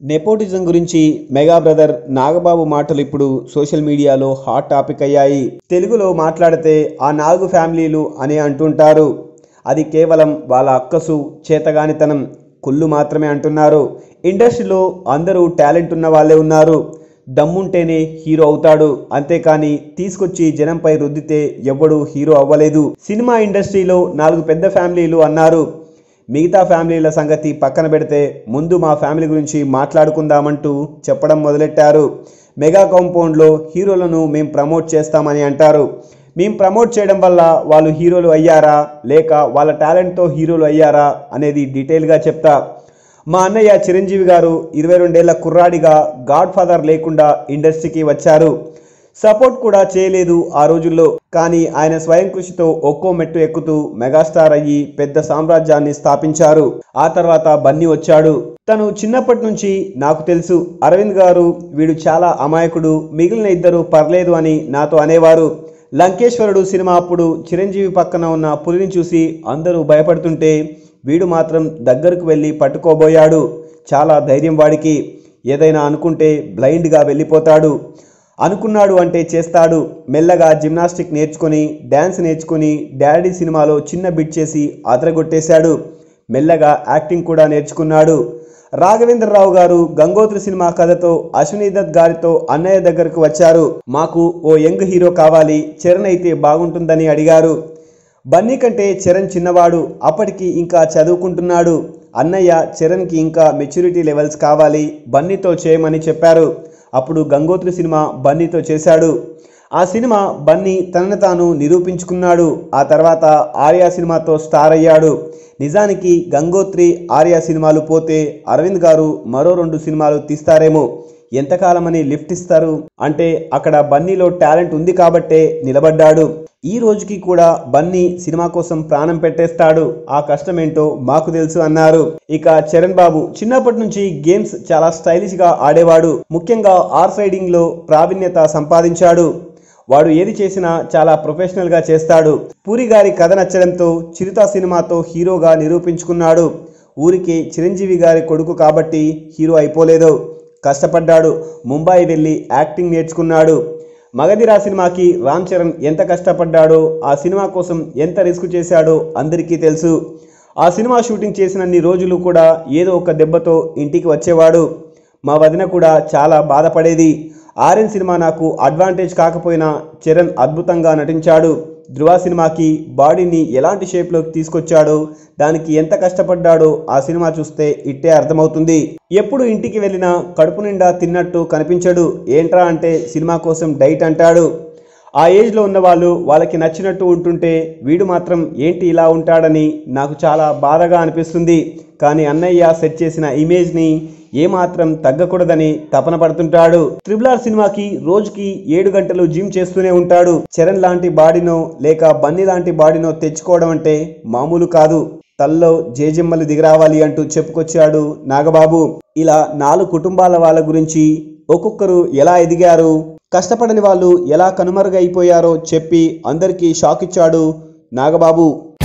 nepotism గురించి mega brother Nagababu మాటలు ఇప్పుడు సోషల్ మీడియాలో హాట్ టాపిక్ అయ్యాయి తెలుగులో మాట్లాడితే ఆ నాలుగు ఫ్యామిలీలు అని అంటుంటారు అది కేవలం వాళ్ళ అక్కసు చేతగానితనం కుళ్ళు మాత్రమే అంటున్నారు ఇండస్ట్రీలో అందరూ టాలెంట్ ఉన్న వాళ్ళే ఉన్నారు దమ్ముంటేనే హీరో అవుతాడు అంతేకాని తీసుకొచ్చి జనంపై రుద్దితే ఎవ్వడు హీరో అవ్వలేదు సినిమా ఇండస్ట్రీలో నాలుగు పెద్ద ఫ్యామిలీలు అన్నారు మిగతా ఫ్యామిలీల సంగతి పక్కన పెడితే ముందు మా ఫ్యామిలీ గురించి మాట్లాడుకుందామంటూ చెప్పడం మొదలెట్టారు మెగా కాంపౌండ్లో హీరోలను మేము ప్రమోట్ చేస్తామని అంటారు మేము ప్రమోట్ చేయడం వల్ల వాళ్ళు హీరోలు అయ్యారా లేక వాళ్ళ టాలెంట్తో హీరోలు అయ్యారా అనేది డీటెయిల్గా చెప్తా మా అన్నయ్య చిరంజీవి గారు ఇరవై రెండేళ్ల కుర్రాడిగా గాడ్ ఫాదర్ లేకుండా ఇండస్ట్రీకి వచ్చారు సపోర్ట్ కూడా చేయలేదు ఆ రోజుల్లో కానీ ఆయన స్వయం కృషితో ఒక్కో మెట్టు ఎక్కుతూ మెగాస్టార్ అయ్యి పెద్ద సామ్రాజ్యాన్ని స్థాపించారు ఆ తర్వాత బన్నీ వచ్చాడు తను చిన్నప్పటి నుంచి నాకు తెలుసు అరవింద్ గారు వీడు చాలా అమాయకుడు మిగిలిన ఇద్దరు పర్లేదు అని నాతో అనేవారు లంకేశ్వరుడు సినిమా అప్పుడు చిరంజీవి పక్కన ఉన్న పులిని చూసి అందరూ భయపడుతుంటే వీడు మాత్రం దగ్గరకు వెళ్ళి పట్టుకోబోయాడు చాలా ధైర్యం వాడికి ఏదైనా అనుకుంటే బ్లైండ్గా వెళ్ళిపోతాడు అనుకున్నాడు అంటే చేస్తాడు మెల్లగా జిమ్నాస్టిక్ నేర్చుకొని డ్యాన్స్ నేర్చుకొని డాడీ సినిమాలో చిన్న బిట్ చేసి అదరగొట్టేశాడు మెల్లగా యాక్టింగ్ కూడా నేర్చుకున్నాడు రాఘవేంద్రరావు గారు గంగోత్రి సినిమా కథతో అశ్విని దత్ గారితో అన్నయ్య దగ్గరకు వచ్చారు మాకు ఓ యంగ్ హీరో కావాలి చరణ్ అయితే బాగుంటుందని అడిగారు బన్నీ కంటే చరణ్ చిన్నవాడు అప్పటికి ఇంకా చదువుకుంటున్నాడు అన్నయ్య చరణ్కి ఇంకా మెచ్యూరిటీ లెవెల్స్ కావాలి బన్నీతో చేయమని చెప్పారు అప్పుడు గంగోత్రి సినిమా బన్నీతో చేశాడు ఆ సినిమా బన్నీ తనను తాను నిరూపించుకున్నాడు ఆ తర్వాత ఆర్యా సినిమాతో స్టార్ అయ్యాడు నిజానికి గంగోత్రి ఆర్యా సినిమాలు పోతే అరవింద్ గారు మరో రెండు సినిమాలు తీస్తారేమో ఎంతకాలమని లిఫ్ట్ ఇస్తారు అంటే అక్కడ బన్నీలో టాలెంట్ ఉంది కాబట్టే నిలబడ్డాడు ఈ రోజుకి కూడా బన్నీ సినిమా కోసం ప్రాణం పెట్టేస్తాడు ఆ కష్టమేంటో మాకు తెలుసు అన్నారు ఇక చరణ్ బాబు చిన్నప్పటి నుంచి గేమ్స్ చాలా స్టైలిష్ గా ఆడేవాడు ముఖ్యంగా ఆర్స్ రైడింగ్ లో ప్రావీణ్యత సంపాదించాడు వాడు ఏది చేసినా చాలా ప్రొఫెషనల్ గా చేస్తాడు పూరి గారి కథ నచ్చడంతో చిరుత సినిమాతో హీరోగా నిరూపించుకున్నాడు ఊరికి చిరంజీవి గారి కొడుకు కాబట్టి హీరో అయిపోలేదు కష్టపడ్డాడు ముంబై వెళ్ళి యాక్టింగ్ నేర్చుకున్నాడు మగధిరా సినిమాకి రామ్ చరణ్ ఎంత కష్టపడ్డాడో ఆ సినిమా కోసం ఎంత రిస్క్ చేశాడో అందరికీ తెలుసు ఆ సినిమా షూటింగ్ చేసినన్ని రోజులు కూడా ఏదో ఒక దెబ్బతో ఇంటికి వచ్చేవాడు మా వదిన కూడా చాలా బాధపడేది ఆర్యన్ సినిమా నాకు అడ్వాంటేజ్ కాకపోయినా చరణ్ అద్భుతంగా నటించాడు ధృవ సినిమాకి బాడీని ఎలాంటి షేప్లోకి తీసుకొచ్చాడో దానికి ఎంత కష్టపడ్డాడో ఆ సినిమా చూస్తే ఇట్టే అర్థమవుతుంది ఎప్పుడు ఇంటికి వెళ్ళినా కడుపు నిండా తిన్నట్టు కనిపించడు ఏంట్రా అంటే సినిమా కోసం డైట్ అంటాడు ఆ ఏజ్లో ఉన్న వాళ్ళు వాళ్ళకి నచ్చినట్టు ఉంటుంటే వీడు మాత్రం ఏంటి ఇలా ఉంటాడని నాకు చాలా బాధగా అనిపిస్తుంది కానీ అన్నయ్య సెట్ చేసిన ఇమేజ్ని ఏమాత్రం తగ్గకూడదని తపన పడుతుంటాడు త్రిబుల్ ఆర్ సినిమాకి రోజుకి ఏడు గంటలు జిమ్ చేస్తూనే ఉంటాడు చరణ్ లాంటి బాడీనో లేక బన్నీ లాంటి బాడీనో తెచ్చుకోవడం అంటే మామూలు కాదు తల్లో జేజమ్మలు దిగరావాలి అంటూ చెప్పుకొచ్చాడు నాగబాబు ఇలా నాలుగు కుటుంబాల వాళ్ళ గురించి ఒక్కొక్కరు ఎలా ఎదిగారు కష్టపడని వాళ్ళు ఎలా కనుమరుగైపోయారో చెప్పి అందరికీ షాక్ ఇచ్చాడు నాగబాబు